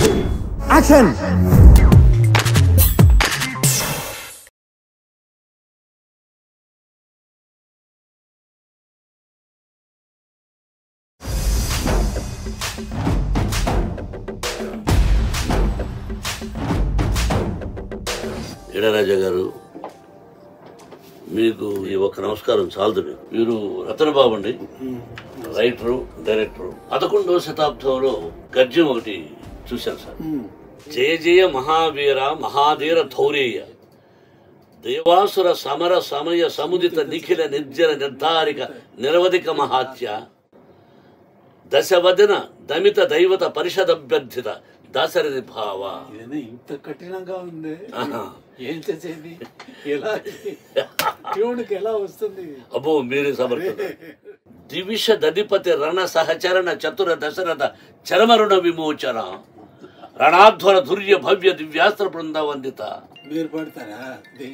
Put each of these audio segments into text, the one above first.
Action ఇళరాజా గారు మీకు ఈ ఒక్క నమస్కారం చాలదు మీకు మీరు రతనబాబు అండి రైటరు డైరెక్టరు పదకొండవ శతాబ్దంలో గద్యం ఒకటి చూశాను సార్ జయ జయ మహావీర మహాధీర ధౌరేయ దేవాసుర సమర సమయ సముదిత నిఖిల నిర్జన నిర్ధారిక నిరవధిక మహాత్య దశవదన దమిత దైవత పరిషదభ్యర్థిత దాశరథి భావ ఇదేనా ఇంత కఠినంగా ఉంది ఆహా. ఏం చేసేది ఎలా ట్యూన్కి ఎలా వస్తుంది అబ్బో మీరే సమర్థుడు దివిష దధిపతి రణ సహచరణ చతుర దశరథ చరమరుణ విమోచన రణాధ్వర దుర్య భవ్య దివ్యాస్త్ర బృంద వందిత మీరు పడతారా ఇది?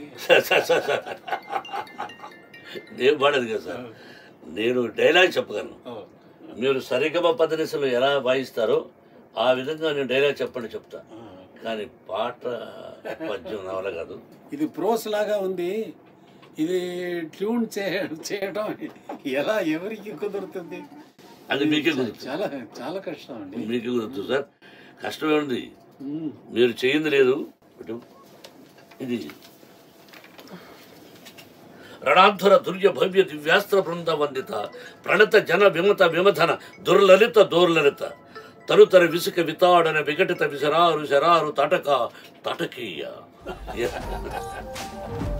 నేను పాడదు కదా సార్ నేను డైలాగ్ చెప్పగలను ఓ, మీరు సరిగమ పదనిసలు ఎలా వాయిస్తారో ఆ విధంగా నేను డైలాగ్ చెప్పండి చెప్తా ఆ. కానీ పాట పద్యం నా వల్ల కాదు ఇది ప్రోస్ లాగా ఉంది ఇది ట్యూన్ చే- చేయడం ఎలా ఎవరికి కుదురుతుంది అది మీకే కుదురుతుంది చాలా చాలా కష్టం అండి మీకే కుదురుతుంది సార్ కష్టమే ఉంది ఉమ్. మీరు చేయింది లేదు ఇటు. ఇది రణాధ్వర దుర్య భవ్య దివ్యాస్త్ర బృంద వందిత ప్రణత జన విమత విమధన దుర్లలిత దోర్లలిత తరుతర విసుక వితాడన విఘటిత విసరారు శరారు తటక తటకీయ